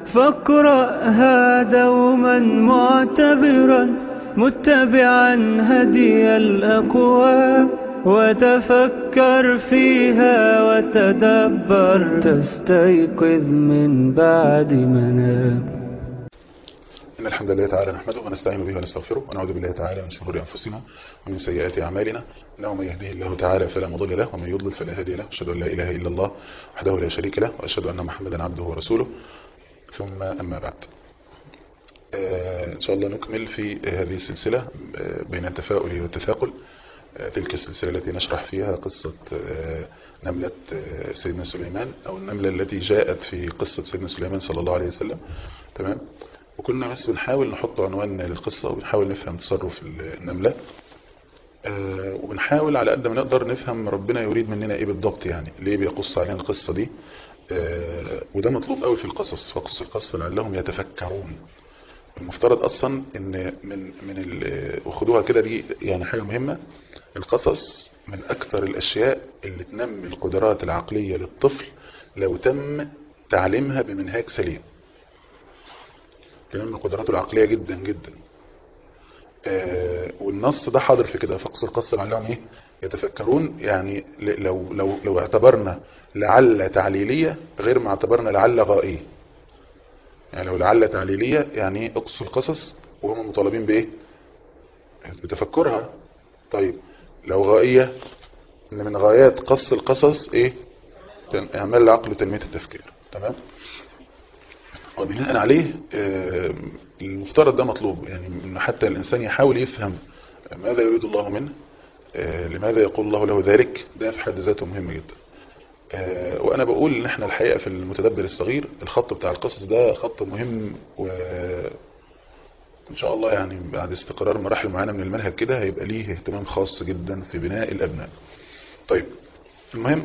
فاقرأها دوما معتبرا متبعا هدي الأقوام وتفكر فيها وتدبر تستيقظ من بعد منام إن الحمد لله تعالى نحمده ونستعين به ونستغفره ونعوذ بالله تعالى من شرور أنفسنا ومن سيئات أعمالنا إنه من يهده الله تعالى فلا مضل له ومن يضلل فلا هادي له أشهد أن لا إله إلا الله وحده لا شريك له وأشهد أن محمدا عبده ورسوله ثم أما بعد إن شاء الله نكمل في هذه السلسلة بين التفاؤل والتثاقل تلك السلسلة التي نشرح فيها قصة نملة سيدنا سليمان أو النملة التي جاءت في قصة سيدنا سليمان صلى الله عليه وسلم تمام وكنا بس بنحاول نحط عنوان للقصة وبنحاول نفهم تصرف النملة وبنحاول على قد ما نقدر نفهم ربنا يريد مننا ايه بالضبط يعني ليه بيقص علينا القصة دي وده مطلوب قوي في القصص فقص القصة لعلهم يتفكرون المفترض اصلا ان من من وخدوها كده دي يعني حاجة مهمة القصص من اكثر الاشياء اللي تنمي القدرات العقلية للطفل لو تم تعليمها بمنهاج سليم تنمي قدراته العقلية جدا جدا آه والنص ده حاضر في كده فقص القصة لعلهم ايه يتفكرون يعني لو لو لو اعتبرنا لعل تعليلية غير ما اعتبرنا لعل غائية يعني لو لعل تعليلية يعني اقص القصص وهم مطالبين بايه بتفكرها طيب لو غائية ان من غايات قص القصص ايه اعمال العقل وتنمية التفكير تمام وبناء عليه المفترض ده مطلوب يعني ان حتى الانسان يحاول يفهم ماذا يريد الله منه لماذا يقول الله له ذلك ده في حد ذاته مهم جدا وانا بقول ان احنا الحقيقة في المتدبر الصغير الخط بتاع القصص ده خط مهم و ان شاء الله يعني بعد استقرار مراحل معينة من المنهج كده هيبقى ليه اهتمام خاص جدا في بناء الابناء طيب المهم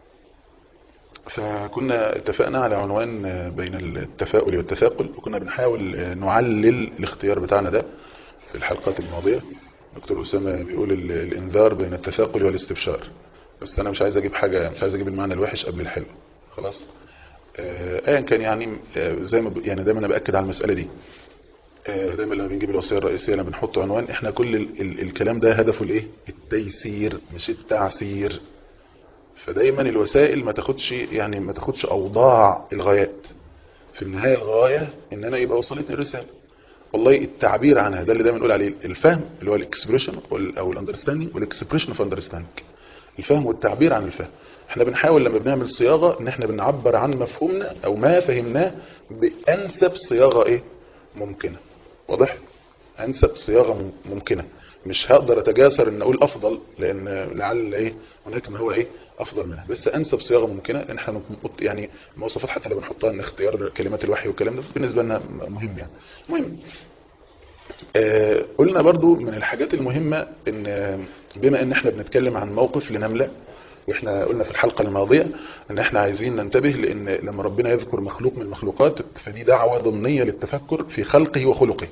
فكنا اتفقنا على عنوان بين التفاؤل والتثاقل وكنا بنحاول نعلل الاختيار بتاعنا ده في الحلقات الماضية دكتور أسامة بيقول الانذار بين التثاقل والاستبشار بس انا مش عايز اجيب حاجة مش عايز اجيب المعنى الوحش قبل الحلو خلاص ايا كان يعني زي ما يعني دايما انا باكد على المسألة دي دايما لما بنجيب الوصية الرئيسية لما بنحط عنوان احنا كل ال ال الكلام ده هدفه الايه التيسير مش التعسير فدايما الوسائل ما تاخدش يعني ما تاخدش اوضاع الغايات في النهاية الغاية ان انا يبقى وصلتني الرسالة والله التعبير عنها ده اللي دايما نقول عليه الفهم اللي هو الاكسبريشن او الاندرستاندينج والاكسبريشن اوف اندرستاندينج الفهم والتعبير عن الفهم احنا بنحاول لما بنعمل صياغة ان احنا بنعبر عن مفهومنا او ما فهمناه بانسب صياغة ايه ممكنة واضح انسب صياغة ممكنة مش هقدر اتجاسر ان اقول افضل لان لعل ايه هناك ما هو ايه افضل منها بس انسب صياغه ممكنه ان احنا يعني المواصفات حتى اللي بنحطها ان اختيار كلمات الوحي والكلام ده بالنسبه لنا مهم يعني المهم آه قلنا برضو من الحاجات المهمه ان بما ان احنا بنتكلم عن موقف لنمله واحنا قلنا في الحلقه الماضيه ان احنا عايزين ننتبه لان لما ربنا يذكر مخلوق من المخلوقات فدي دعوه ضمنيه للتفكر في خلقه وخلقه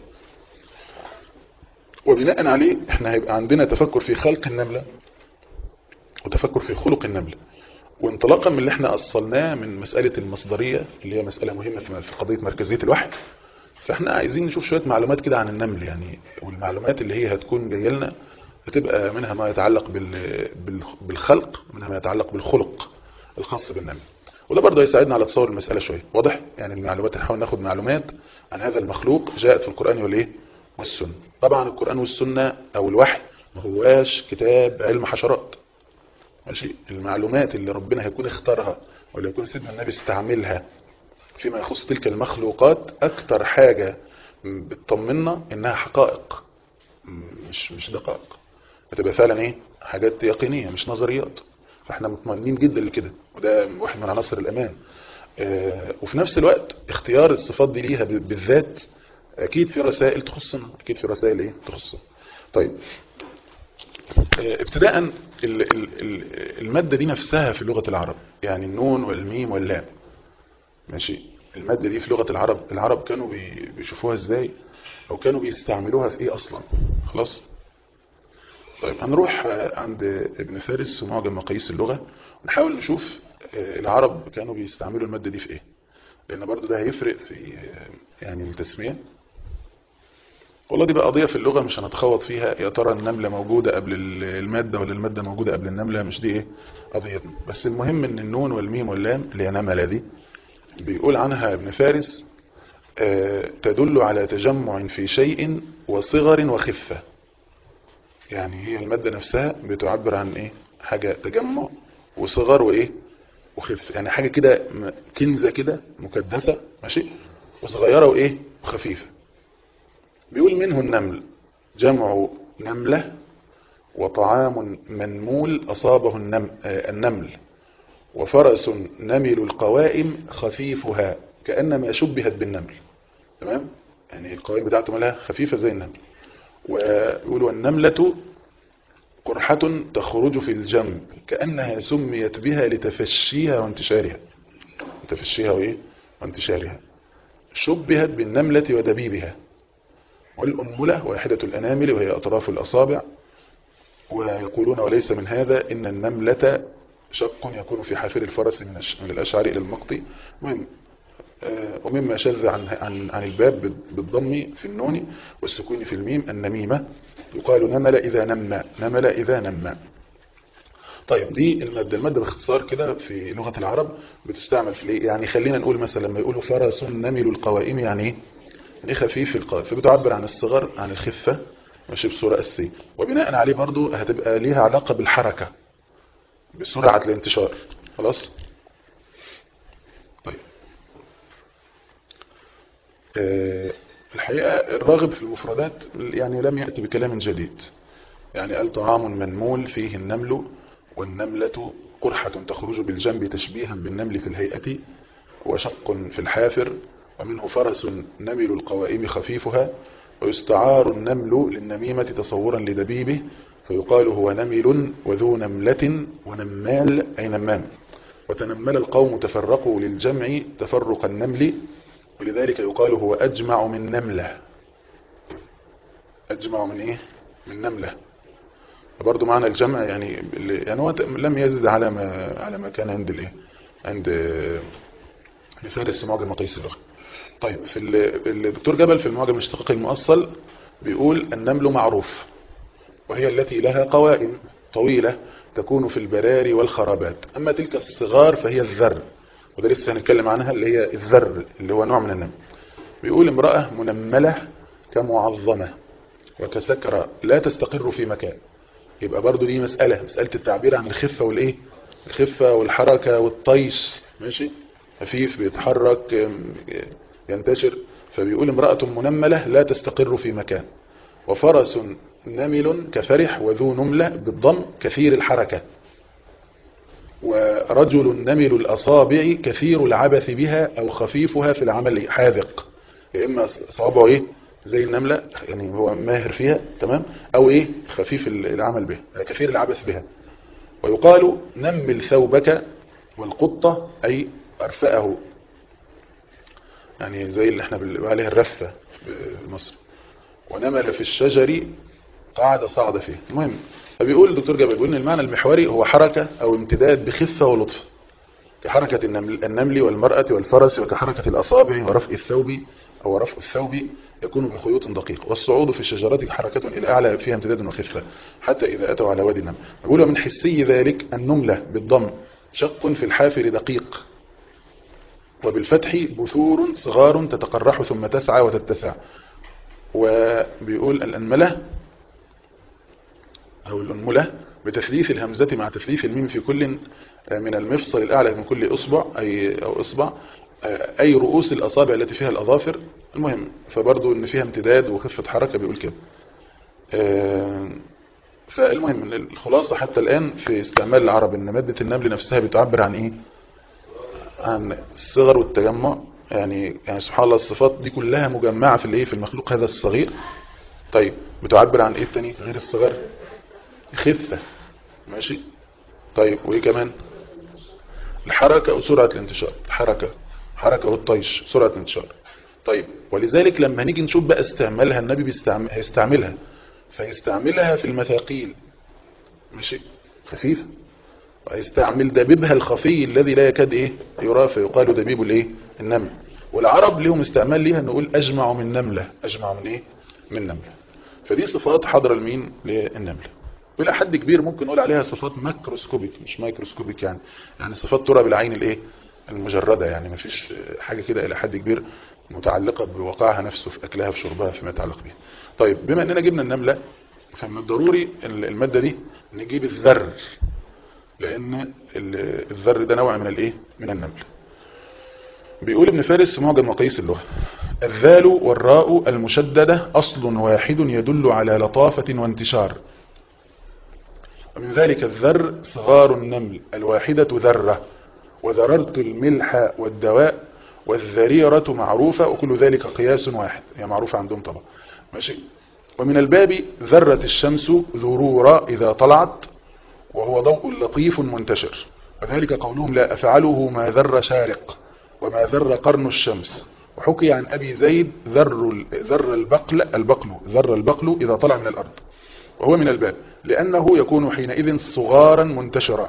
وبناء عليه احنا هيبقى عندنا تفكر في خلق النملة وتفكر في خلق النملة وانطلاقا من اللي احنا أصلناه من مسألة المصدرية اللي هي مسألة مهمة في قضية مركزية الوحي فاحنا عايزين نشوف شوية معلومات كده عن النمل يعني والمعلومات اللي هي هتكون جايه لنا هتبقى منها ما يتعلق بالخلق منها ما يتعلق بالخلق الخاص بالنمل وده برضه هيساعدنا على تصور المسألة شوية واضح يعني المعلومات هنحاول ناخد معلومات عن هذا المخلوق جاءت في القرآن والايه والسنة طبعا القرآن والسنة او الوحي ما هواش كتاب علم حشرات ماشي المعلومات اللي ربنا هيكون اختارها ولا يكون سيدنا النبي استعملها فيما يخص تلك المخلوقات اكتر حاجة بتطمنا انها حقائق مش مش دقائق هتبقى فعلا ايه حاجات يقينية مش نظريات فاحنا مطمئنين جدا لكده وده واحد من عناصر الامان اه وفي نفس الوقت اختيار الصفات دي ليها بالذات اكيد في رسائل تخصنا اكيد في رسائل ايه تخصنا طيب ابتداء المادة دي نفسها في لغة العرب يعني النون والميم واللام ماشي المادة دي في لغة العرب العرب كانوا بيشوفوها ازاي او كانوا بيستعملوها في ايه اصلا خلاص طيب هنروح عند ابن فارس ومعجم مقاييس اللغة ونحاول نشوف العرب كانوا بيستعملوا المادة دي في ايه لان برضو ده هيفرق في يعني التسمية والله دي بقى قضية في اللغة مش هنتخوض فيها يا ترى النملة موجودة قبل المادة ولا المادة موجودة قبل النملة مش دي ايه قضيتنا بس المهم ان النون والميم واللام اللي هي نملة دي بيقول عنها ابن فارس آه تدل على تجمع في شيء وصغر وخفة يعني هي المادة نفسها بتعبر عن ايه حاجة تجمع وصغر وايه وخف يعني حاجة كده كنزة كده مكدسة ماشي وصغيرة وايه وخفيفة بيقول منه النمل جمع نملة وطعام منمول أصابه النم النمل وفرس نمل القوائم خفيفها كأنما شبهت بالنمل تمام يعني القوائم بتاعته مالها خفيفة زي النمل ويقول والنملة قرحة تخرج في الجنب كأنها سميت بها لتفشيها وانتشارها تفشيها وإيه وانتشارها شبهت بالنملة ودبيبها والأنملة واحدة الأنامل وهي أطراف الأصابع ويقولون وليس من هذا إن النملة شق يكون في حافر الفرس من من الأشعر إلى المقطي مهم ومما شذ عن عن عن الباب بالضم في النون والسكون في الميم النميمة يقال نمل إذا نمى نمل إذا نمى طيب دي المادة المادة باختصار كده في لغة العرب بتستعمل في ايه يعني خلينا نقول مثلا لما يقولوا فرس نمل القوائم يعني ايه يعني خفيف القائم فبتعبر عن الصغر عن الخفة ماشي بصورة أساسية وبناء عليه برضو هتبقى ليها علاقة بالحركة بسرعة الانتشار خلاص طيب أه الحقيقة الراغب في المفردات يعني لم يأتي بكلام جديد يعني قال طعام منمول فيه النمل والنملة قرحة تخرج بالجنب تشبيها بالنمل في الهيئة وشق في الحافر ومنه فرس نمل القوائم خفيفها ويستعار النمل للنميمة تصورا لدبيبه فيقال هو نمل وذو نملة ونمال أي نمام وتنمل القوم تفرقوا للجمع تفرق النمل ولذلك يقال هو أجمع من نملة أجمع من إيه؟ من نملة برضو معنى الجمع يعني يعني هو لم يزد على ما على ما كان عند الايه عند لفارس معجم مقاييس اللغه طيب في الدكتور جبل في المعجم الاشتقاقي المؤصل بيقول النمل معروف وهي التي لها قوائم طويلة تكون في البراري والخرابات أما تلك الصغار فهي الذر وده لسه هنتكلم عنها اللي هي الذر اللي هو نوع من النمل بيقول امرأة منملة كمعظمة وكسكرة لا تستقر في مكان يبقى برضو دي مسألة مسألة التعبير عن الخفة والإيه الخفة والحركة والطيش ماشي خفيف بيتحرك ينتشر فبيقول امرأة منملة لا تستقر في مكان وفرس نمل كفرح وذو نملة بالضم كثير الحركة ورجل نمل الأصابع كثير العبث بها أو خفيفها في العمل حاذق يا إما صابعه إيه زي النملة يعني هو ماهر فيها تمام أو إيه خفيف العمل بها كثير العبث بها ويقال نمل ثوبك والقطة أي أرفأه يعني زي اللي احنا بنقول عليها الرفة في مصر ونمل في الشجر قعد صعد فيه المهم فبيقول الدكتور جابر بيقول ان المعنى المحوري هو حركة او امتداد بخفة ولطف كحركة النمل, النمل والمرأة والفرس وكحركة الأصابع ورفع الثوب أو رفع الثوب يكون بخيوط دقيقة والصعود في الشجرات حركة إلى أعلى فيها امتداد وخفة حتى إذا أتوا على وادي النمل يقول من حسي ذلك النملة بالضم شق في الحافر دقيق وبالفتح بثور صغار تتقرح ثم تسعى وتتسع وبيقول الأنملة أو الأنملة بتثليث الهمزة مع تثليث الميم في كل من المفصل الأعلى من كل أصبع أي أو إصبع أي رؤوس الأصابع التي فيها الأظافر المهم فبرضو إن فيها امتداد وخفة حركة بيقول كده فالمهم الخلاصة حتى الآن في استعمال العرب إن مادة النمل نفسها بتعبر عن إيه عن الصغر والتجمع يعني يعني سبحان الله الصفات دي كلها مجمعة في الايه في المخلوق هذا الصغير طيب بتعبر عن ايه التاني غير الصغر خفة ماشي طيب وايه كمان الحركة وسرعة الانتشار الحركة حركة والطيش سرعة الانتشار طيب ولذلك لما نيجي نشوف بقى استعمالها النبي بيستعمل هيستعملها فيستعملها في المثاقيل ماشي خفيفة ويستعمل دبيبها الخفي الذي لا يكاد ايه يرى فيقال دبيب الايه النمل والعرب ليهم استعمال ليها نقول اجمع من نملة اجمع من ايه من نملة فدي صفات حضر المين للنملة والى حد كبير ممكن نقول عليها صفات ماكروسكوبيك مش مايكروسكوبيك يعني يعني صفات ترى بالعين الايه المجردة يعني ما فيش حاجة كده الى حد كبير متعلقة بواقعها نفسه في اكلها في شربها فيما يتعلق بها طيب بما اننا جبنا النملة فمن الضروري المادة دي نجيب الذر لان الذر ده نوع من الايه من النمل بيقول ابن فارس في معجم مقاييس اللغة الذال والراء المشددة أصل واحد يدل على لطافة وانتشار ومن ذلك الذر صغار النمل الواحدة ذرة وذررت الملح والدواء والذريرة معروفة وكل ذلك قياس واحد هي معروفة عندهم طبعا ماشي ومن الباب ذرة الشمس ذرورة إذا طلعت وهو ضوء لطيف منتشر وذلك قولهم لا أفعله ما ذر شارق وما ذر قرن الشمس وحكي عن أبي زيد ذر ذر البقل البقل ذر البقل إذا طلع من الأرض وهو من الباب لأنه يكون حينئذ صغارا منتشرا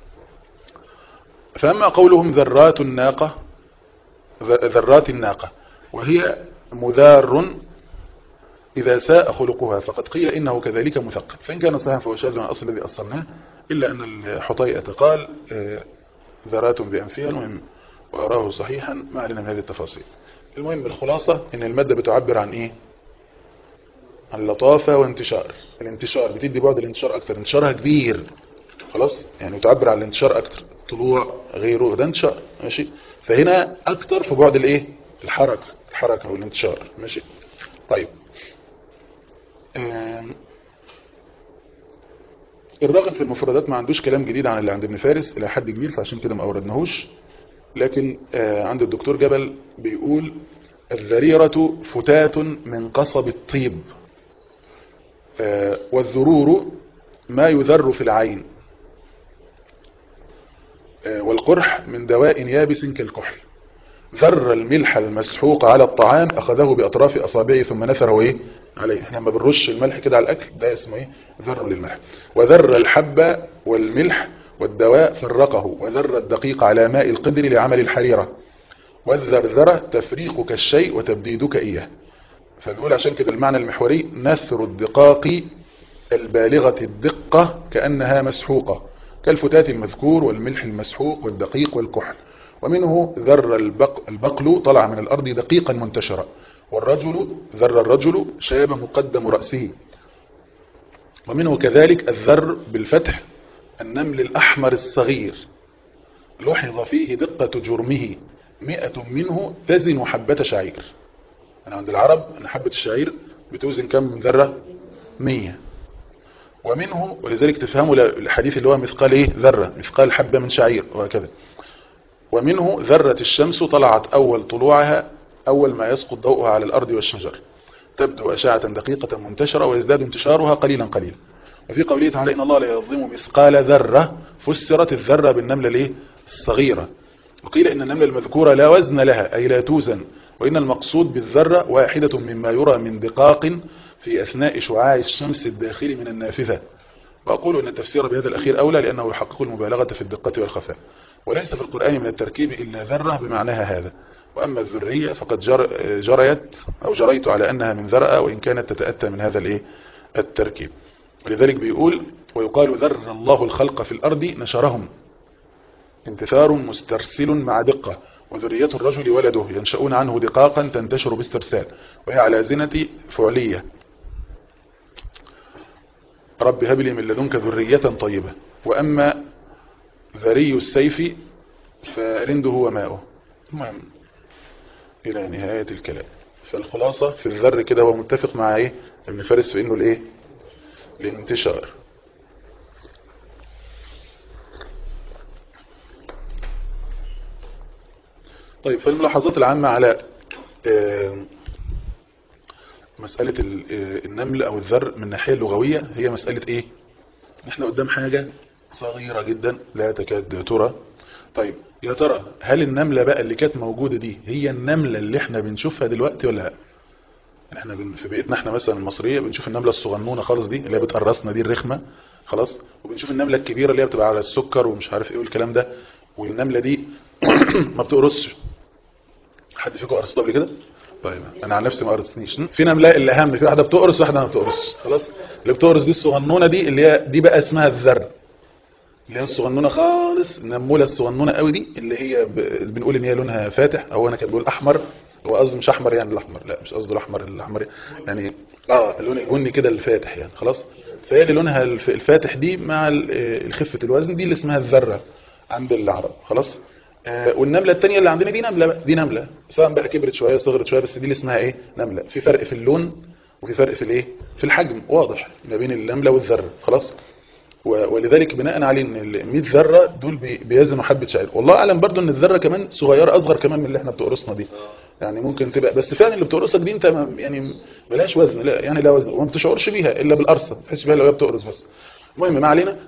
فأما قولهم ذرات الناقة ذرات الناقة وهي مذار إذا ساء خلقها فقد قيل إنه كذلك مثقل فإن كان صحيحا فهو شاذ من الأصل الذي أصلناه إلا أن الحطيئة قال ذرات بأنفها المهم وأراه صحيحا ما علينا من هذه التفاصيل المهم الخلاصة ان المادة بتعبر عن ايه عن لطافة وانتشار الانتشار بتدي بعد الانتشار اكتر انتشارها كبير خلاص يعني تعبر عن الانتشار اكتر طلوع غيره ده انتشار ماشي فهنا اكتر في بعد الايه الحركة الحركة والانتشار ماشي طيب الراغب في المفردات ما عندوش كلام جديد عن اللي عند ابن فارس الى حد كبير فعشان كده ما اوردناهوش لكن عند الدكتور جبل بيقول الذريرة فتاة من قصب الطيب والذرور ما يذر في العين والقرح من دواء يابس كالكحل ذر الملح المسحوق على الطعام أخذه بأطراف أصابعه ثم نثره إيه عليه احنا لما بنرش الملح كده على الأكل ده اسمه إيه ذر للملح وذر الحبة والملح والدواء فرقه وذر الدقيق على ماء القدر لعمل الحريرة والذرذرة تفريقك الشيء وتبديدك إياه فبيقول عشان كده المعنى المحوري نثر الدقاق البالغة الدقة كأنها مسحوقة كالفتات المذكور والملح المسحوق والدقيق والكحل ومنه ذر البقل طلع من الأرض دقيقا منتشرا والرجل ذر الرجل شاب مقدم رأسه ومنه كذلك الذر بالفتح النمل الأحمر الصغير لحظ فيه دقة جرمه مئة منه تزن حبة شعير أنا عند العرب أن حبة الشعير بتوزن كم من ذرة مية ومنه ولذلك تفهموا الحديث اللي هو مثقال إيه ذرة مثقال حبة من شعير وهكذا ومنه ذرة الشمس طلعت أول طلوعها أول ما يسقط ضوءها على الأرض والشجر تبدو أشعة دقيقة منتشرة ويزداد انتشارها قليلا قليلا وفي قوله تعالى إن الله لا يظلم مثقال ذرة فسرت الذرة بالنملة الايه الصغيرة وقيل إن النملة المذكورة لا وزن لها أي لا توزن وإن المقصود بالذرة واحدة مما يرى من دقاق في أثناء شعاع الشمس الداخلي من النافذة وأقول أن التفسير بهذا الأخير أولى لأنه يحقق المبالغة في الدقة والخفاء وليس في القرآن من التركيب إلا ذرة بمعناها هذا وأما الذرية فقد جر جريت أو جريت على أنها من ذرأة وإن كانت تتأتى من هذا الإيه التركيب ولذلك بيقول ويقال ذر الله الخلق في الأرض نشرهم انتثار مسترسل مع دقة وذرية الرجل ولده ينشؤون عنه دقاقا تنتشر باسترسال وهي على زنة فعلية رب هب لي من لدنك ذرية طيبة وأما ذري السيف فرنده وماؤه المهم إلى نهاية الكلام فالخلاصة في الذر كده هو متفق مع ايه ابن فارس في انه الايه الانتشار طيب فالملاحظات العامة على مسألة النمل او الذر من الناحية اللغوية هي مسألة ايه احنا قدام حاجة صغيرة جدا لا تكاد ترى طيب يا ترى هل النملة بقى اللي كانت موجودة دي هي النملة اللي احنا بنشوفها دلوقتي ولا لا احنا في بيئتنا احنا مثلا المصرية بنشوف النملة الصغنونة خالص دي اللي هي بتقرصنا دي الرخمة خلاص وبنشوف النملة الكبيرة اللي هي بتبقى على السكر ومش عارف ايه والكلام ده والنملة دي ما بتقرصش حد فيكم قرص قبل كده طيب انا عن نفسي ما قرصنيش في نمله اللي اهم في واحده بتقرص واحده ما بتقرص خلاص اللي بتقرص دي الصغنونه دي اللي هي دي بقى اسمها الذر اللي هي الصغنونه خالص النموله الصغنونه قوي دي اللي هي ب... بنقول ان هي لونها فاتح او انا كان بقول احمر هو قصده مش احمر يعني الاحمر لا مش قصده الاحمر الاحمر يعني اه اللون البني كده الفاتح يعني خلاص فهي اللي لونها الف- الفاتح دي مع ال- آه، خفه الوزن دي اللي اسمها الذره عند العرب خلاص آه، والنمله الثانيه اللي عندنا دي نمله بقى دي نمله سواء بقى كبرت شويه صغرت شويه بس دي اللي اسمها ايه نمله في فرق في اللون وفي فرق في الايه في الحجم واضح ما بين النمله والذره خلاص و- ولذلك بناء عليه ان ال 100 ذره دول بي- بيزنوا حبه شعير والله اعلم برضو ان الذره كمان صغيره اصغر كمان من اللي احنا بتقرصنا دي يعني ممكن تبقى بس فعلا اللي بتقرصك دي انت ما- يعني ملهاش وزن لا يعني لا وزن وما بتشعرش بيها الا بالقرصه ما تحسش بيها لو هي بتقرص بس المهم ما علينا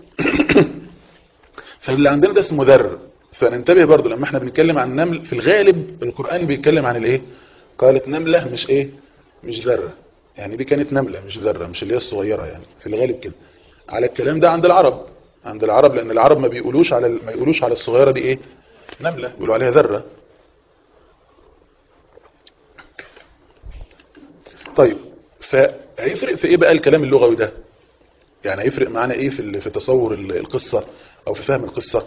فاللي عندنا ده اسمه ذر فننتبه برضو لما احنا بنتكلم عن النمل في الغالب القرآن بيتكلم عن الايه قالت نملة مش ايه مش ذرة يعني دي كانت نملة مش ذرة مش اللي هي الصغيرة يعني في الغالب كده على الكلام ده عند العرب عند العرب لان العرب ما بيقولوش على ما يقولوش على الصغيرة دي ايه نملة بيقولوا عليها ذرة طيب فهيفرق في ايه بقى الكلام اللغوي ده يعني هيفرق معانا ايه في ال- في تصور ال- القصة او في فهم القصة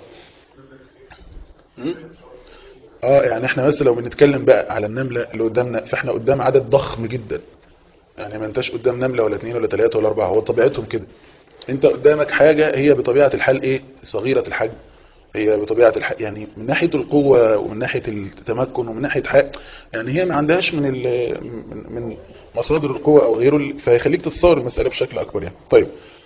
م? اه يعني احنا مثلا لو بنتكلم بقى على النملة اللي قدامنا فاحنا قدام عدد ضخم جدا يعني ما انتش قدام نملة ولا اثنين ولا ثلاثة ولا اربعة هو طبيعتهم كده انت قدامك حاجة هي بطبيعة الحال ايه صغيرة الحجم هي بطبيعة الحال يعني من ناحية القوة ومن ناحية التمكن ومن ناحية حق يعني هي ما عندهاش من ال- من من مصادر القوة او غيره فيخليك تتصور المسألة بشكل اكبر يعني طيب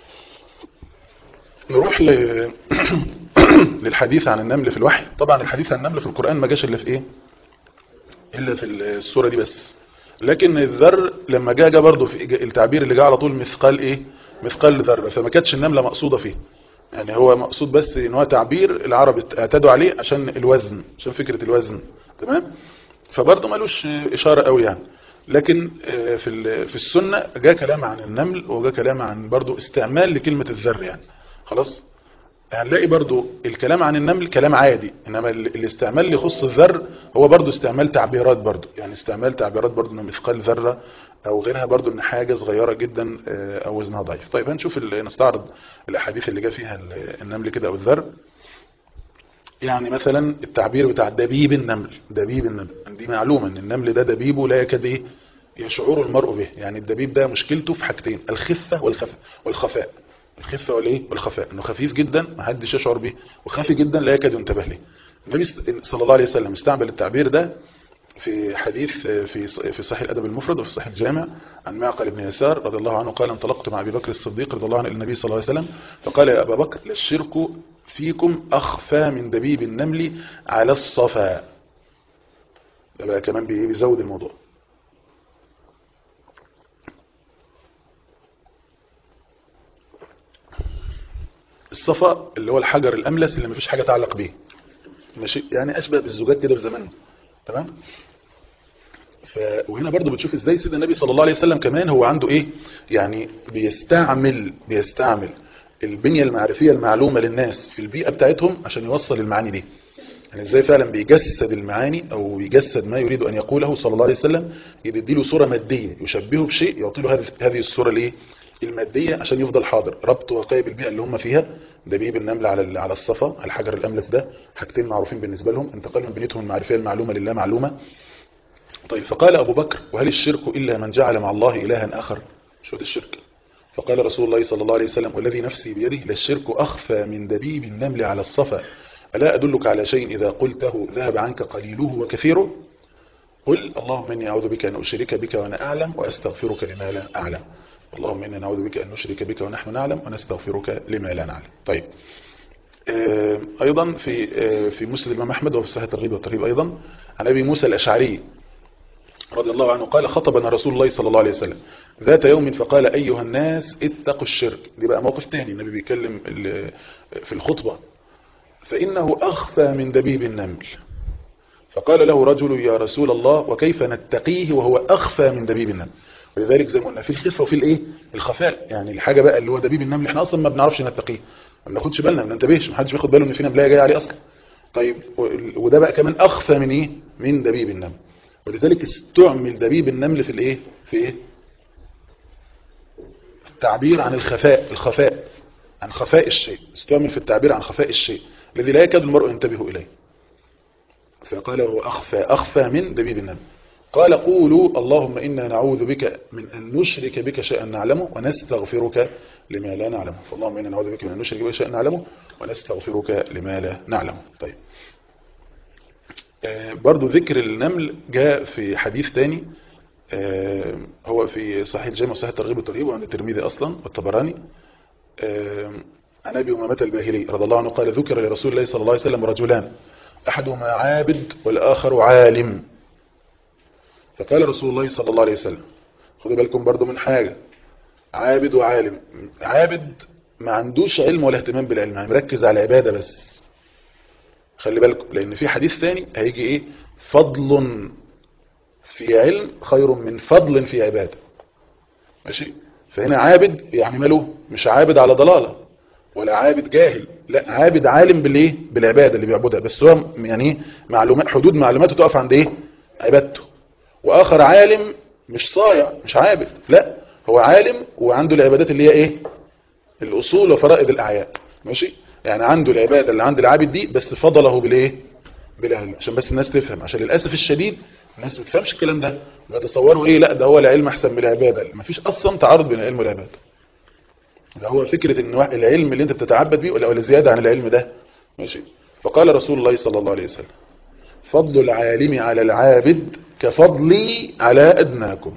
نروح ل... للحديث عن النمل في الوحي طبعا الحديث عن النمل في القرآن ما جاش الا في ايه الا في السورة دي بس لكن الذر لما جاء جاء برضه في التعبير اللي جاء على طول مثقال ايه مثقال ذرة فما كانتش النملة مقصودة فيه يعني هو مقصود بس ان هو تعبير العرب اعتادوا عليه عشان الوزن عشان فكرة الوزن تمام فبرضه ملوش اشارة قوي يعني لكن آه، في ال- في السنة جاء كلام عن النمل وجاء كلام عن برضه استعمال لكلمة الذر يعني خلاص هنلاقي برضو الكلام عن النمل كلام عادي انما ال- الاستعمال اللي يخص الذر هو برضو استعمال تعبيرات برضو يعني استعمال تعبيرات برضو انه مثقال ذرة او غيرها برضو ان حاجة صغيرة جدا آه، او وزنها ضعيف طيب هنشوف ال- نستعرض الاحاديث اللي جاء فيها ال- النمل كده او الذر يعني مثلا التعبير بتاع دبيب النمل دبيب النمل دي معلومة ان النمل ده دبيبه لا يكاد ايه يشعر المرء به يعني الدبيب ده مشكلته في حاجتين الخفة والخفاء والخفاء الخفة والايه والخفاء انه خفيف جدا ما حدش يشعر به وخفي جدا لا يكاد ينتبه له النبي صلى الله عليه وسلم استعمل التعبير ده في حديث في في صحيح الادب المفرد وفي صحيح الجامع عن معقل بن يسار رضي الله عنه قال انطلقت مع ابي بكر الصديق رضي الله عنه الى النبي صلى الله عليه وسلم فقال يا ابا بكر للشرك فيكم اخفى من دبيب النمل على الصفا ده بقى كمان بي- بيزود الموضوع الصفا اللي هو الحجر الاملس اللي مفيش حاجه تعلق بيه ماشي يعني اشبه بالزجاج كده في زمانه تمام ف... وهنا برضو بتشوف ازاي سيدنا النبي صلى الله عليه وسلم كمان هو عنده ايه يعني بيستعمل بيستعمل البنية المعرفية المعلومة للناس في البيئة بتاعتهم عشان يوصل المعاني دي يعني ازاي فعلا بيجسد المعاني او يجسد ما يريد ان يقوله صلى الله عليه وسلم يديله صورة مادية يشبهه بشيء يعطي له هذه هذه الصورة الايه المادية عشان يفضل حاضر ربط واقعي بالبيئة اللي هم فيها دبيب النمل على ال- على الصفا على الحجر الاملس ده حاجتين معروفين بالنسبة لهم انتقال من بنيتهم المعرفية المعلومة لله معلومة طيب فقال أبو بكر وهل الشرك إلا من جعل مع الله إلها آخر شو ده الشرك فقال رسول الله صلى الله عليه وسلم والذي نفسي بيده للشرك أخفى من دبيب النمل على الصفا ألا أدلك على شيء إذا قلته ذهب عنك قليله وكثيره قل اللهم إني أعوذ بك أن أشرك بك وأنا أعلم وأستغفرك لما لا أعلم اللهم إني نعوذ بك أن نشرك بك ونحن نعلم ونستغفرك لما لا نعلم طيب آه، أيضا في آه، في مسند الإمام أحمد وفي صحيح الترغيب والترهيب أيضا عن أبي موسى الأشعري رضي الله عنه قال خطبنا رسول الله صلى الله عليه وسلم ذات يوم فقال أيها الناس اتقوا الشرك دي بقى موقف تاني النبي بيتكلم ال- في الخطبة فإنه أخفى من دبيب النمل فقال له رجل يا رسول الله وكيف نتقيه وهو أخفى من دبيب النمل ولذلك زي ما قلنا في الخفة وفي الايه الخفاء يعني الحاجة بقى اللي هو دبيب النمل احنا أصلا ما بنعرفش نتقيه ما بناخدش بالنا ما بننتبهش ما حدش بياخد باله ان في نملايه جايه عليه اصلا طيب و- وده بقى كمان اخفى من ايه من دبيب النمل ولذلك استعمل دبيب النمل في الايه في ايه في التعبير عن الخفاء الخفاء عن خفاء الشيء استعمل في التعبير عن خفاء الشيء الذي لا يكاد المرء ينتبه اليه فقال هو اخفى اخفى من دبيب النمل قال قولوا اللهم إنا نعوذ بك من أن نشرك بك شيئا نعلمه ونستغفرك لما لا نعلمه فاللهم إنا نعوذ بك من أن نشرك بك شيئا نعلمه ونستغفرك لما لا نعلمه طيب آه برضو ذكر النمل جاء في حديث تاني آه هو في صحيح الجامع وصحيح الترغيب والترهيب وعند الترمذي أصلا والطبراني آه عن أبي أمامة الباهلي رضي الله عنه قال ذكر لرسول الله صلى الله عليه وسلم رجلان أحدهما عابد والآخر عالم فقال رسول الله صلى الله عليه وسلم خدوا بالكم برضو من حاجة عابد وعالم عابد ما عندوش علم ولا اهتمام بالعلم يعني مركز على العبادة بس خلي بالكم لان في حديث ثاني هيجي ايه فضل في علم خير من فضل في عبادة ماشي فهنا عابد يعني ماله مش عابد على ضلالة ولا عابد جاهل لا عابد عالم بالايه بالعبادة اللي بيعبدها بس هو يعني معلومات حدود معلوماته تقف عند ايه عبادته واخر عالم مش صايع مش عابد لا هو عالم وعنده العبادات اللي هي ايه الاصول وفرائض الاعيان ماشي يعني عنده العبادة اللي عند العابد دي بس فضله بالايه بالعلم عشان بس الناس تفهم عشان للاسف الشديد الناس ما بتفهمش الكلام ده بيتصوروا ايه لا ده هو العلم احسن من العباده ما فيش اصلا تعارض بين العلم والعباده ده هو فكره ان العلم اللي انت بتتعبد بيه ولا زياده عن العلم ده ماشي فقال رسول الله صلى الله عليه وسلم فضل العالم على العابد كفضلي على أدناكم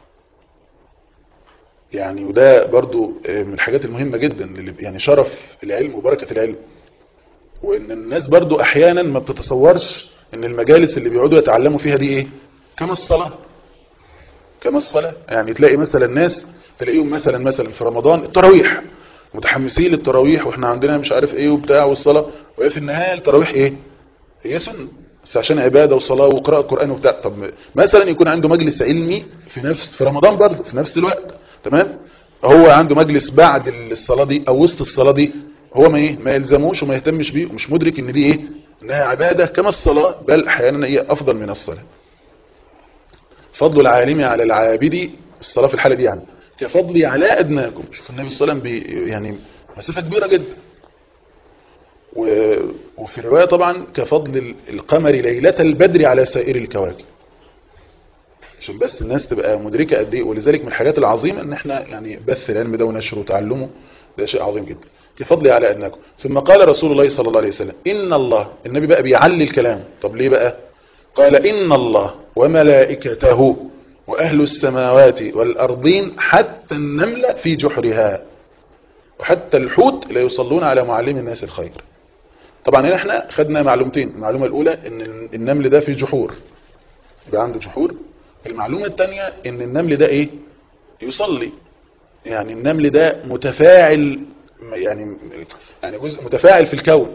يعني وده برضو من الحاجات المهمة جدا اللي يعني شرف العلم وبركة العلم وان الناس برضو احيانا ما بتتصورش ان المجالس اللي بيقعدوا يتعلموا فيها دي ايه كما الصلاة كما الصلاة يعني تلاقي مثلا ناس تلاقيهم مثلا مثلا في رمضان التراويح متحمسين للتراويح واحنا عندنا مش عارف ايه وبتاع والصلاة وهي في النهاية التراويح ايه هي سنة بس عشان عبادة وصلاة وقراءة قرآن وبتاع طب مثلا يكون عنده مجلس علمي في نفس في رمضان برضه في نفس الوقت تمام هو عنده مجلس بعد الصلاة دي او وسط الصلاة دي هو ما ايه ما يلزموش وما يهتمش بيه ومش مدرك ان دي ايه انها عبادة كما الصلاة بل احيانا هي افضل من الصلاة فضل العالم على العابد الصلاة في الحالة دي يعني كفضلي على ادناكم شوف النبي صلى الله عليه وسلم يعني مسافة كبيرة جدا وفي الرواية طبعا كفضل القمر ليلة البدر على سائر الكواكب عشان بس الناس تبقى مدركة قد ايه ولذلك من الحاجات العظيمة ان احنا يعني بث العلم ده ونشره وتعلمه ده شيء عظيم جدا كفضل على أدناكم ثم قال رسول الله صلى الله عليه وسلم إن الله النبي بقى بيعلي الكلام طب ليه بقى قال إن الله وملائكته وأهل السماوات والأرضين حتى النملة في جحرها وحتى الحوت لا يصلون على معلم الناس الخير طبعا هنا احنا خدنا معلومتين المعلومة الأولى ان النمل ده في جحور يبقى عنده جحور المعلومة الثانية ان النمل ده ايه يصلي يعني النمل ده متفاعل يعني يعني جزء متفاعل في الكون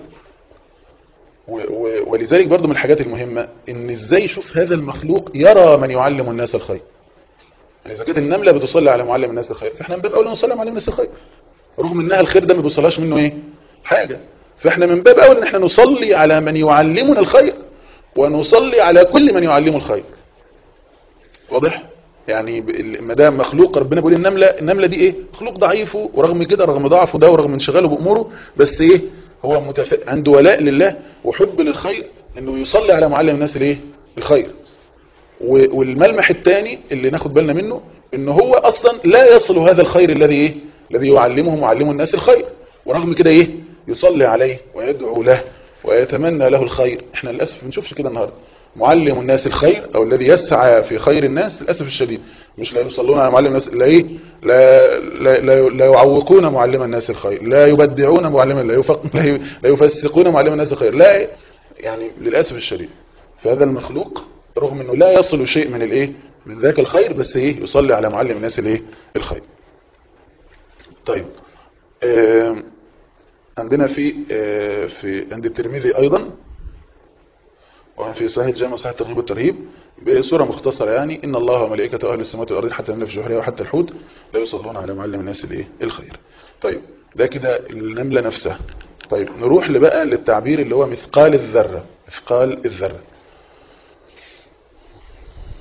ولذلك برضو من الحاجات المهمة ان ازاي يشوف هذا المخلوق يرى من يعلم الناس الخير يعني اذا كانت النملة بتصلي على معلم الناس الخير فاحنا من باب اولى نصلي على معلم الناس الخير رغم انها الخير ده ما بيوصلهاش منه ايه حاجة فاحنا من باب اولى ان احنا نصلي على من يعلمنا الخير ونصلي على كل من يعلم الخير واضح يعني ما دام مخلوق ربنا بيقول النملة النملة دي ايه مخلوق ضعيف ورغم كده رغم ضعفه ده ورغم انشغاله بأموره بس ايه هو متف... عنده ولاء لله وحب للخير انه يصلي على معلم الناس الايه الخير و... والملمح الثاني اللي ناخد بالنا منه ان هو اصلا لا يصل هذا الخير الذي ايه الذي يعلمه معلم الناس الخير ورغم كده ايه يصلي عليه ويدعو له ويتمنى له الخير احنا للاسف ما بنشوفش كده النهارده معلم الناس الخير او الذي يسعى في خير الناس للاسف الشديد مش لا يصلون على معلم الناس لا ايه لا لا, لا, لا يعوقون معلم الناس الخير لا يبدعون معلم لا, يفق لا, لا يفسقون معلم الناس الخير لا يعني للاسف الشديد فهذا المخلوق رغم انه لا يصل شيء من الايه من ذاك الخير بس ايه يصلي على معلم الناس الايه الخير طيب آه عندنا في آه في عند الترمذي ايضا وفي صحيح الجامع صحيح الترغيب والترهيب بصورة مختصرة يعني إن الله وملائكته أهل السماوات والأرض حتى النملة في جحرها وحتى الحوت لا يصلون على معلم الناس الايه الخير طيب ده كده النملة نفسها طيب نروح لبقى للتعبير اللي هو مثقال الذرة مثقال الذرة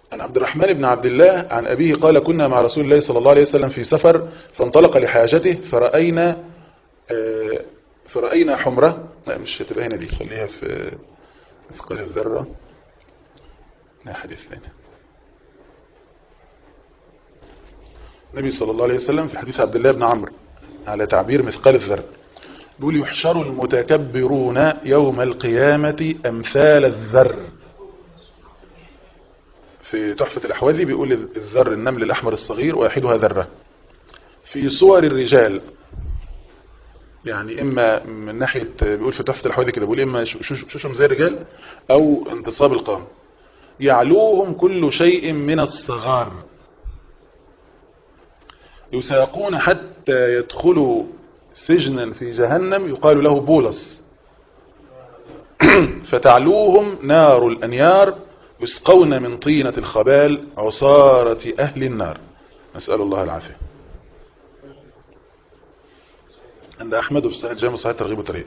عن عبد الرحمن بن عبد الله عن أبيه قال كنا مع رسول الله صلى الله عليه وسلم في سفر فانطلق لحاجته فرأينا آه، فرأينا حمرة لا مش هتبقى هنا دي خليها في مثقال الذرة لا حديث ثاني النبي صلى الله عليه وسلم في حديث عبد الله بن عمرو على تعبير مثقال الذرة بيقول يحشر المتكبرون يوم القيامة أمثال الذر في تحفة الأحوذي بيقول الذر النمل الأحمر الصغير واحدها ذرة في صور الرجال يعني إما من ناحية بيقول في تحفة الأحوذي كده بيقول إما شوشهم زي الرجال أو انتصاب القام يعلوهم كل شيء من الصغار يساقون حتى يدخلوا سجنا في جهنم يقال له بولس فتعلوهم نار الأنيار يسقون من طينة الخبال عصارة أهل النار نسأل الله العافية عند أحمد في صحيح جامع صحيح ترغيب وترهيب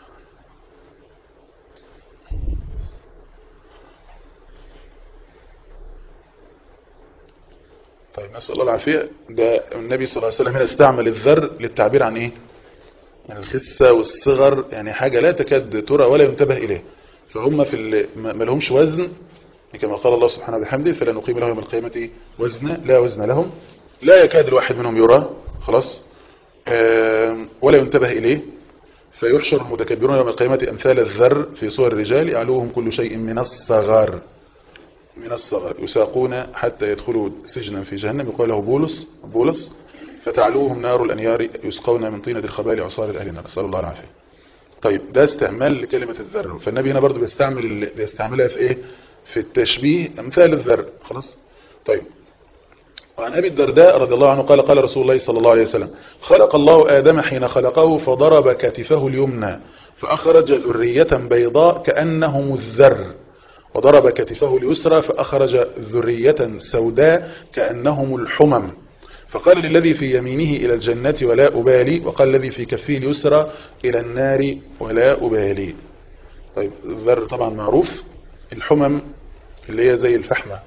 طيب نسأل الله العافية ده النبي صلى الله عليه وسلم هنا استعمل الذر للتعبير عن ايه عن الخسة والصغر يعني حاجة لا تكاد ترى ولا ينتبه إليه فهم في ما لهمش وزن كما قال الله سبحانه وبحمده فلا نقيم لهم يوم القيامة وزنا لا وزن لهم لا يكاد الواحد منهم يرى خلاص ولا ينتبه إليه فيحشر المتكبرون يوم القيامة أمثال الذر في صور الرجال يعلوهم كل شيء من الصغر من الصغر يساقون حتى يدخلوا سجنا في جهنم يقال له بولس بولس فتعلوهم نار الأنيار يسقون من طينة الخبال عصار الأهل النار نسأل الله العافية طيب ده استعمال لكلمة الذر فالنبي هنا برضو بيستعمل بيستعملها في ايه في التشبيه امثال الذر خلاص طيب وعن أبي الدرداء رضي الله عنه قال قال رسول الله صلى الله عليه وسلم خلق الله آدم حين خلقه فضرب كتفه اليمنى فأخرج ذرية بيضاء كأنهم الذر وضرب كتفه اليسرى فأخرج ذرية سوداء كأنهم الحمم فقال للذي في يمينه إلى الجنة ولا أبالي وقال الذي في كفه اليسرى إلى النار ولا أبالي طيب الذر طبعا معروف الحمم اللي هي زي الفحمة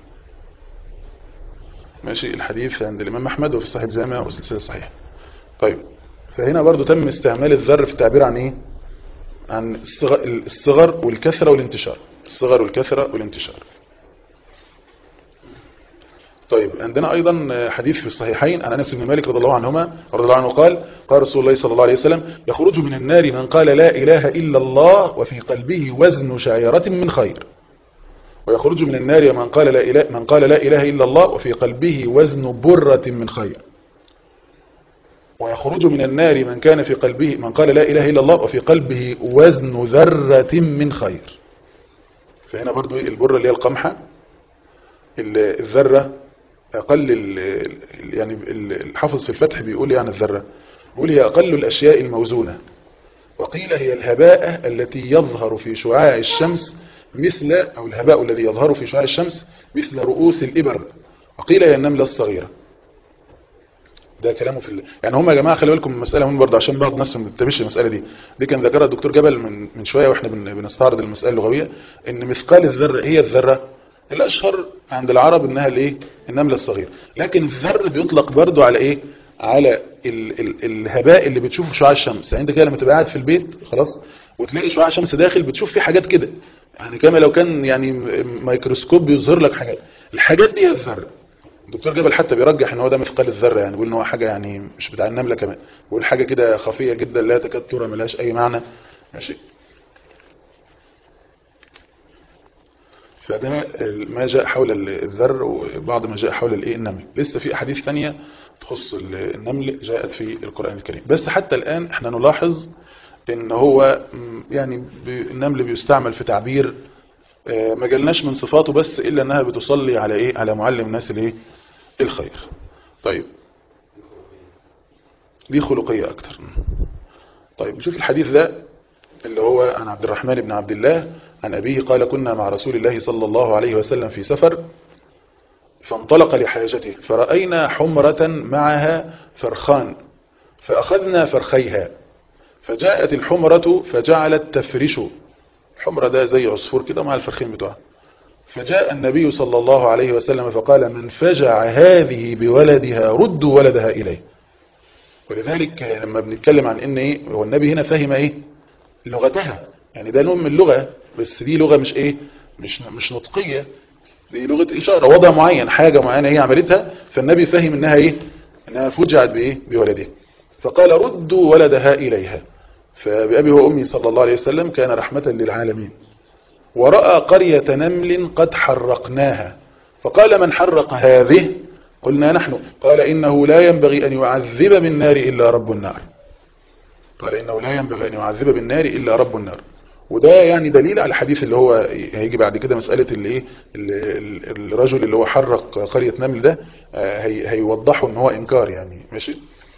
ماشي الحديث عند الإمام أحمد وفي صحيح الجامع وسلسلة صحيح طيب فهنا برضو تم استعمال الذر في التعبير عن إيه عن الصغر والكثرة والانتشار الصغر والكثرة والانتشار طيب عندنا أيضا حديث في الصحيحين عن أنس بن مالك رضي الله عنهما رضي الله عنه قال قال رسول الله صلى الله عليه وسلم يخرج من النار من قال لا إله إلا الله وفي قلبه وزن شعيرة من خير ويخرج من النار من قال لا إله, من قال لا إله إلا الله وفي قلبه وزن برة من خير ويخرج من النار من كان في قلبه من قال لا إله إلا الله وفي قلبه وزن ذرة من خير فهنا برضو البرة اللي هي القمحة الذرة أقل يعني الحافظ في الفتح بيقول يعني الذرة بيقول هي أقل الأشياء الموزونة وقيل هي الهباء التي يظهر في شعاع الشمس مثل أو الهباء الذي يظهر في شعاع الشمس مثل رؤوس الإبر وقيل هي النملة الصغيرة ده كلامه في ال... يعني هم يا جماعه خلي بالكم من المساله من برضه عشان بعض الناس ما بتتبعش المساله دي دي كان ذكرها الدكتور جبل من من شويه واحنا بن... بنستعرض المساله اللغويه ان مثقال الذره هي الذره الاشهر عند العرب انها الايه النمله الصغيره لكن الذر بيطلق برضه على ايه على ال... ال... الهباء اللي بتشوفه شعاع الشمس يعني انت كده لما تبقى قاعد في البيت خلاص وتلاقي شعاع الشمس داخل بتشوف فيه حاجات كده يعني كما لو كان يعني ميكروسكوب بيظهر لك حاجات الحاجات دي هي الذره الدكتور جبل حتى بيرجح ان هو ده مثقال الذره يعني بيقول ان هو حاجه يعني مش بتاع النمله كمان بيقول حاجه كده خفيه جدا لا تكاد ترى ملهاش اي معنى ماشي فده ما جاء حول الذر وبعض ما جاء حول الايه النمل لسه في احاديث ثانيه تخص النمل جاءت في القران الكريم بس حتى الان احنا نلاحظ ان هو يعني النمل بيستعمل في تعبير ما جالناش من صفاته بس الا انها بتصلي على ايه على معلم الناس الايه الخير طيب دي خلقية اكتر طيب نشوف الحديث ده اللي هو عن عبد الرحمن بن عبد الله عن أبيه قال كنا مع رسول الله صلى الله عليه وسلم في سفر فانطلق لحاجته فرأينا حمرة معها فرخان فأخذنا فرخيها فجاءت الحمرة فجعلت تفرش الحمرة ده زي عصفور كده مع الفرخين بتوعها فجاء النبي صلى الله عليه وسلم فقال من فجع هذه بولدها ردوا ولدها إليه ولذلك لما بنتكلم عن ان ايه هو النبي هنا فهم ايه لغتها يعني ده نوع من اللغة بس دي لغة مش ايه مش مش نطقية دي لغة اشارة وضع معين حاجة معينة هي عملتها فالنبي فهم انها ايه انها فجعت بايه بولدها فقال ردوا ولدها اليها فبأبي وأمي صلى الله عليه وسلم كان رحمة للعالمين ورأى قرية نمل قد حرقناها فقال من حرق هذه قلنا نحن قال إنه لا ينبغي أن يعذب بالنار إلا رب النار قال إنه لا ينبغي أن يعذب بالنار إلا رب النار وده يعني دليل على الحديث اللي هو هيجي بعد كده مسألة اللي ايه الرجل اللي هو حرق قرية نمل ده هي هيوضحه ان هو انكار يعني ماشي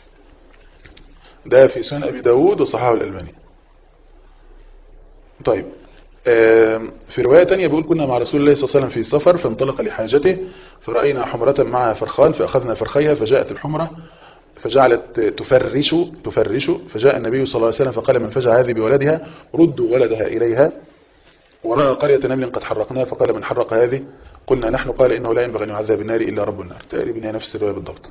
ده في سنن ابي داود وصححه الالباني طيب في رواية تانية بيقول كنا مع رسول الله صلى الله عليه وسلم في سفر فانطلق لحاجته فرأينا حمرة معها فرخان فأخذنا فرخيها فجاءت الحمرة فجعلت تفرش تفرش فجاء النبي صلى الله عليه وسلم فقال من فجع هذه بولدها ردوا ولدها إليها ورأى قرية نمل قد حرقناها فقال من حرق هذه قلنا نحن قال إنه لا ينبغي أن يعذب بالنار إلا رب النار تقريبا هي نفس الرواية بالضبط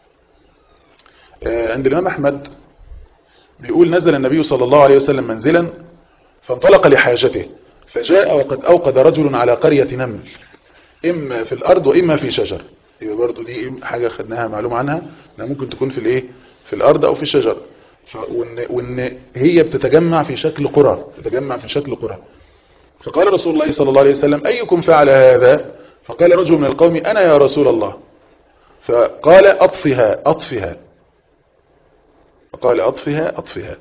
عند الإمام أحمد بيقول نزل النبي صلى الله عليه وسلم منزلا فانطلق لحاجته فجاء وقد أوقد رجل على قرية نمل إما في الأرض وإما في شجر يبقى برضو دي حاجة خدناها معلومة عنها انها ممكن تكون في الايه في الأرض أو في الشجر وإن, وإن هي بتتجمع في شكل قرى تتجمع في شكل قرى فقال رسول الله صلى الله عليه وسلم أيكم فعل هذا فقال رجل من القوم أنا يا رسول الله فقال أطفها أطفها فقال أطفها أطفها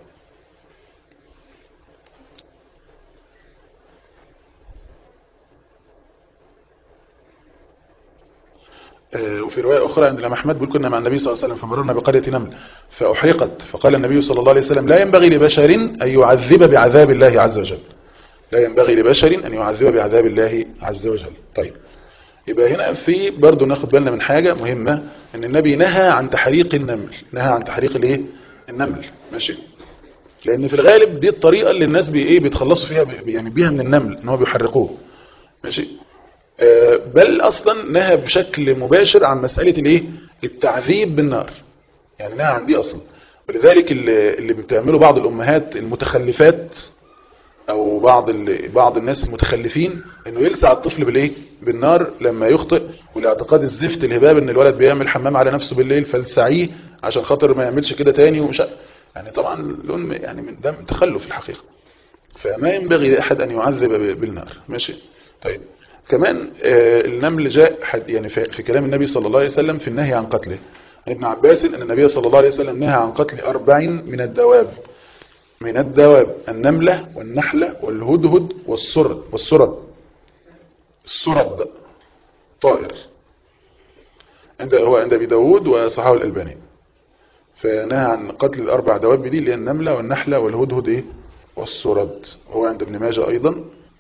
وفي رواية أخرى عند الإمام أحمد بيقول كنا مع النبي صلى الله عليه وسلم فمررنا بقرية نمل فأحرقت فقال النبي صلى الله عليه وسلم لا ينبغي لبشر أن يعذب بعذاب الله عز وجل لا ينبغي لبشر أن يعذب بعذاب الله عز وجل طيب يبقى هنا في برضو ناخد بالنا من حاجة مهمة ان النبي نهى عن تحريق النمل نهى عن تحريق الايه النمل ماشي لان في الغالب دي الطريقة اللي الناس بي ايه بيتخلصوا فيها يعني بيها من النمل ان هو بيحرقوه ماشي آه بل اصلا نهى بشكل مباشر عن مسألة الايه التعذيب بالنار يعني نهى عن دي اصلا ولذلك اللي, اللي بتعمله بعض الامهات المتخلفات او بعض بعض الناس المتخلفين انه يلسع الطفل بالايه بالنار لما يخطئ والاعتقاد الزفت الهباب ان الولد بيعمل حمام على نفسه بالليل فلسعيه عشان خاطر ما يعملش كده تاني ومش يعني طبعا لون يعني من ده تخلف الحقيقه فما ينبغي لاحد ان يعذب بالنار ماشي طيب كمان آه النمل جاء يعني في كلام النبي صلى الله عليه وسلم في النهي عن قتله عن ابن عباس ان النبي صلى الله عليه وسلم نهى عن قتل أربع من الدواب من الدواب النملة والنحلة والهدهد والسرد والسرد السرد طائر عند هو عند ابي داود وصححه الألباني فنهى عن قتل الأربع دواب دي اللي هي النملة والنحلة والهدهد إيه والسرد هو عند ابن ماجه أيضا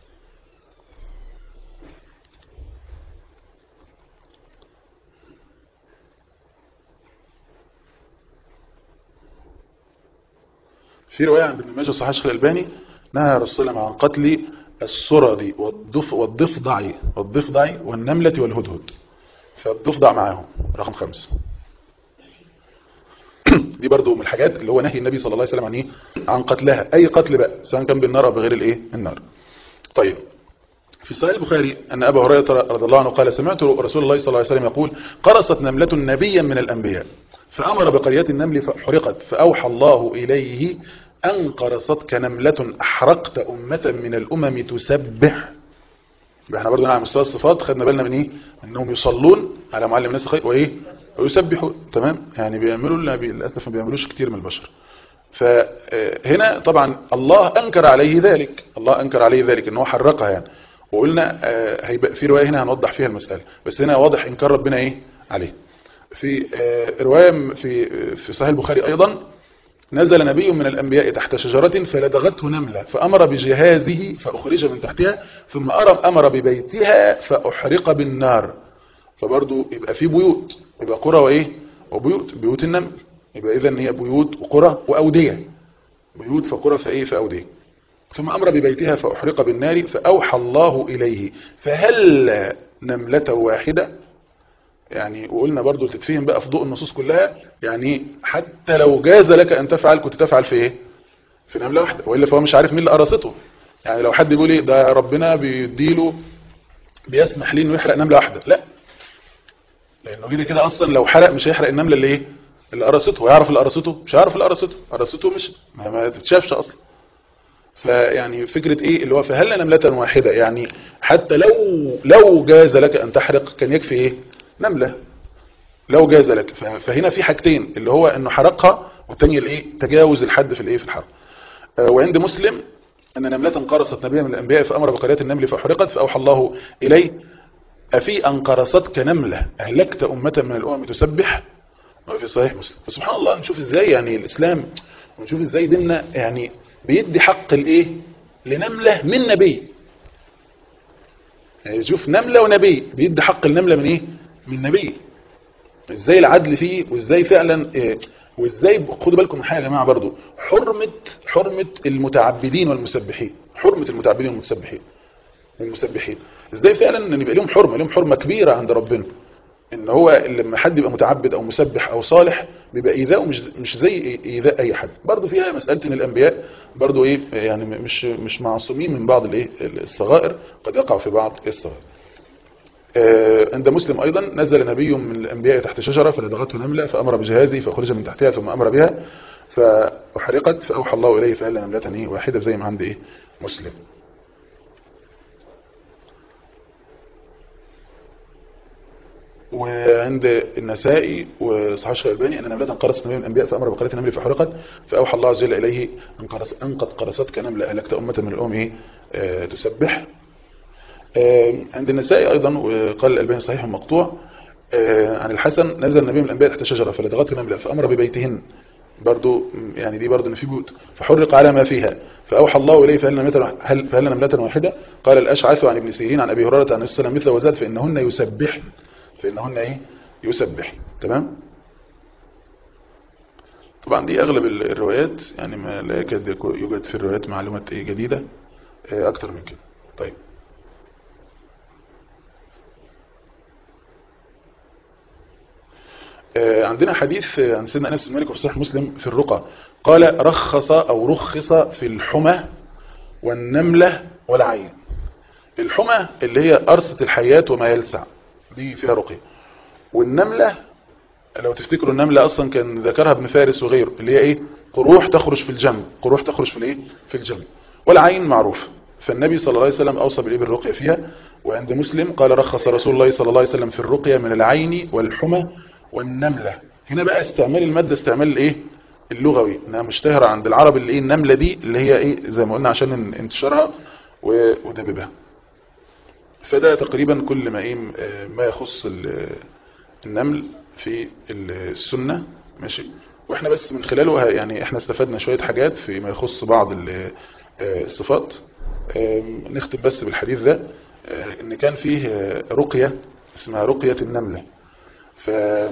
في رواية عند ابن ماجه صحيح الشيخ الألباني نهى رسول الله عن قتل السرد والضف والضفدع والضفدع والنملة والهدهد فالضفدع معاهم رقم خمسة دي برضو من الحاجات اللي هو نهي النبي صلى الله عليه وسلم عن ايه عن قتلها اي قتل بقى سواء كان بالنار او بغير الايه النار طيب في صحيح البخاري ان ابا هريره رضي الله عنه قال سمعت رسول الله صلى الله عليه وسلم يقول قرصت نمله نبيا من الانبياء فامر بقريه النمل فاحرقت فاوحى الله اليه أن قرصتك نملة أحرقت أمة من الأمم تسبح احنا برضو على مستوى الصفات خدنا بالنا من ايه انهم يصلون على معلم الناس الخير وايه ويسبحوا تمام يعني بيعملوا للاسف ما بيعملوش كتير من البشر فهنا طبعا الله انكر عليه ذلك الله انكر عليه ذلك ان هو حرقها يعني وقلنا هيبقى في روايه هنا هنوضح فيها المساله بس هنا واضح انكار ربنا ايه عليه في روايه في في صحيح البخاري ايضا نزل نبي من الأنبياء تحت شجرة فلدغته نملة فأمر بجهازه فأخرج من تحتها ثم أمر ببيتها فأحرق بالنار فبرضو يبقى في بيوت يبقى قرى وإيه وبيوت بيوت النمل يبقى إذن هي بيوت وقرى وأودية بيوت فقرى فإيه فأودية ثم أمر ببيتها فأحرق بالنار فأوحى الله إليه فهل نملة واحدة يعني وقلنا برضو تتفهم بقى في ضوء النصوص كلها يعني حتى لو جاز لك أن تفعل كنت تفعل في إيه في نملة واحدة وإلا فهو مش عارف مين اللي قرصته يعني لو حد بيقول إيه ده ربنا بيديله بيسمح ليه إنه يحرق نملة واحدة لا لأنه كده كده أصلا لو حرق مش هيحرق النملة اللي إيه اللي قرصته ويعرف اللي قرصته مش هيعرف اللي قرصته قرصته مش ما, ما تتشافش أصلا فيعني فكرة ايه اللي هو فهل نملة واحدة يعني حتى لو لو جاز لك ان تحرق كان يكفي ايه نملة لو جاز لك فهنا في حاجتين اللي هو انه حرقها والتانية الايه تجاوز الحد في الايه في الحرق وعند مسلم ان نملة قرصت نبيا من الانبياء فامر بقرية النمل فاحرقت فاوحى الله اليه افي ان قرصتك نملة اهلكت امة من الامم تسبح في صحيح مسلم فسبحان الله نشوف ازاي يعني الاسلام ونشوف ازاي ديننا يعني بيدي حق الايه لنملة من نبي يعني شوف نملة ونبي بيدي حق النملة من ايه من نبي ازاي العدل فيه وازاي فعلا إيه وازاي خدوا بالكم من حاجه يا جماعه برضو حرمه حرمه المتعبدين والمسبحين حرمه المتعبدين والمسبحين والمسبحين ازاي فعلا ان يبقى لهم حرمه لهم حرمه كبيره عند ربنا ان هو لما حد يبقى متعبد او مسبح او صالح بيبقى ايذاؤه مش مش زي ايذاء اي حد برضه فيها مساله ان الانبياء برضه ايه يعني مش مش معصومين من بعض الايه الصغائر قد يقع في بعض الصغائر عند مسلم ايضا نزل نبي من الانبياء تحت شجره فلدغته نمله فامر بجهازه فاخرج من تحتها ثم امر بها فاحرقت فاوحى الله اليه فقال نمله ايه واحده زي ما عند ايه مسلم وعند النسائي وصحيح الشيخ الألباني أن نملة قرصت نبي من الأنبياء فأمر بقرية النمل فحرقت فأوحى الله عز وجل إليه أن, قرص أن قد قرصتك نملة أهلكت أمة من الأم إيه آه تسبح آه عند النسائي أيضا وقال الألباني صحيح مقطوع آه عن الحسن نزل النبي من الأنبياء تحت شجرة فلدغته نملة فأمر ببيتهن برضو يعني دي برضو ان في بيوت فحرق على ما فيها فأوحى الله إليه فهل نملة, هل فهل نملة واحدة قال الأشعث عن ابن سيرين عن أبي هريرة عن السلام مثل وزاد فإنهن يسبحن فإنهن إيه يسبح تمام طبعا دي أغلب الروايات يعني ما لا يكاد يوجد في الروايات معلومات إيه جديدة إيه أكتر من كده طيب عندنا حديث عن سيدنا أنس بن مالك في صحيح مسلم في الرقى قال رخص أو رخص في الحمى والنملة والعين الحمى اللي هي أرصة الحيات وما يلسع دي فيها رقية والنملة لو تفتكروا النملة أصلا كان ذكرها ابن فارس وغيره اللي هي إيه قروح تخرج في الجنب قروح تخرج في الإيه في الجنب والعين معروف فالنبي صلى الله عليه وسلم أوصى بالإيه بالرقية فيها وعند مسلم قال رخص رسول الله صلى الله عليه وسلم في الرقية من العين والحمى والنملة هنا بقى استعمال المادة استعمال الإيه اللغوي انها مشتهرة عند العرب اللي ايه النملة دي اللي هي ايه زي ما قلنا عشان انتشارها ودببها فده تقريبا كل ما ايه ما يخص النمل في السنة ماشي واحنا بس من خلاله يعني احنا استفدنا شوية حاجات في ما يخص بعض الصفات نختم بس بالحديث ده ان كان فيه رقية اسمها رقية النملة ف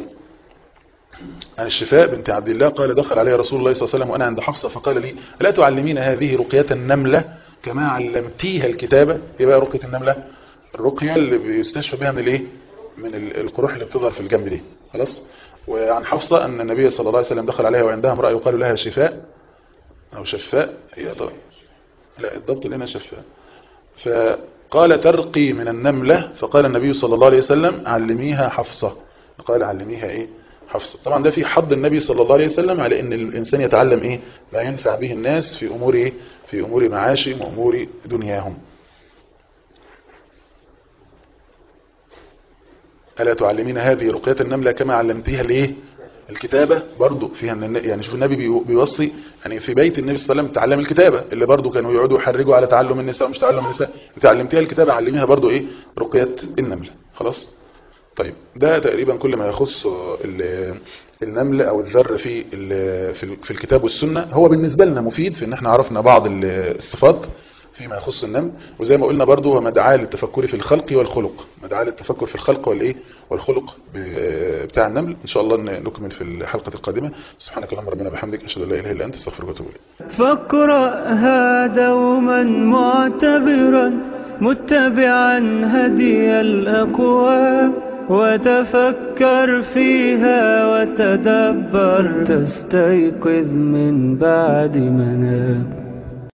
عن الشفاء بنت عبد الله قال دخل علي رسول الله صلى الله عليه وسلم وأنا عند حفصة فقال لي لا تعلمين هذه رقية النملة كما علمتيها الكتابة ايه بقى رقية النملة الرقية اللي بيستشفى بها من الايه من القروح اللي بتظهر في الجنب دي خلاص وعن حفصة أن النبي صلى الله عليه وسلم دخل عليها وعندها امرأة يقال لها شفاء أو شفاء هي طبعا لا الضبط لنا شفاء فقال ترقي من النملة فقال النبي صلى الله عليه وسلم علميها حفصة قال علميها ايه حفصة طبعا ده في حض النبي صلى الله عليه وسلم على ان الانسان يتعلم ايه ما ينفع به الناس في امور ايه في امور معاشهم وامور دنياهم ألا تعلمين هذه رقية النملة كما علمتيها الايه الكتابة برضو فيها يعني شوف النبي بيوصي يعني في بيت النبي صلى الله عليه وسلم تعلم الكتابة اللي برضو كانوا يقعدوا يحرجوا على تعلم النساء ومش تعلم النساء تعلمتيها الكتابة علميها برضو ايه رقية النملة خلاص طيب ده تقريبا كل ما يخص النمل او الذر في في الكتاب والسنة هو بالنسبة لنا مفيد في ان احنا عرفنا بعض الصفات فيما يخص النمل وزي ما قلنا برضو هو مدعاة للتفكر في الخلق والخلق مدعاة للتفكر في الخلق والايه والخلق ب- بتاع النمل ان شاء الله ن- نكمل في الحلقة القادمة سبحانك اللهم ربنا بحمدك اشهد ان لا اله الا انت استغفرك واتوب اليك فاقرأها دوما معتبرا متبعا هدي الأقوام وتفكر فيها وتدبر تستيقظ من بعد منام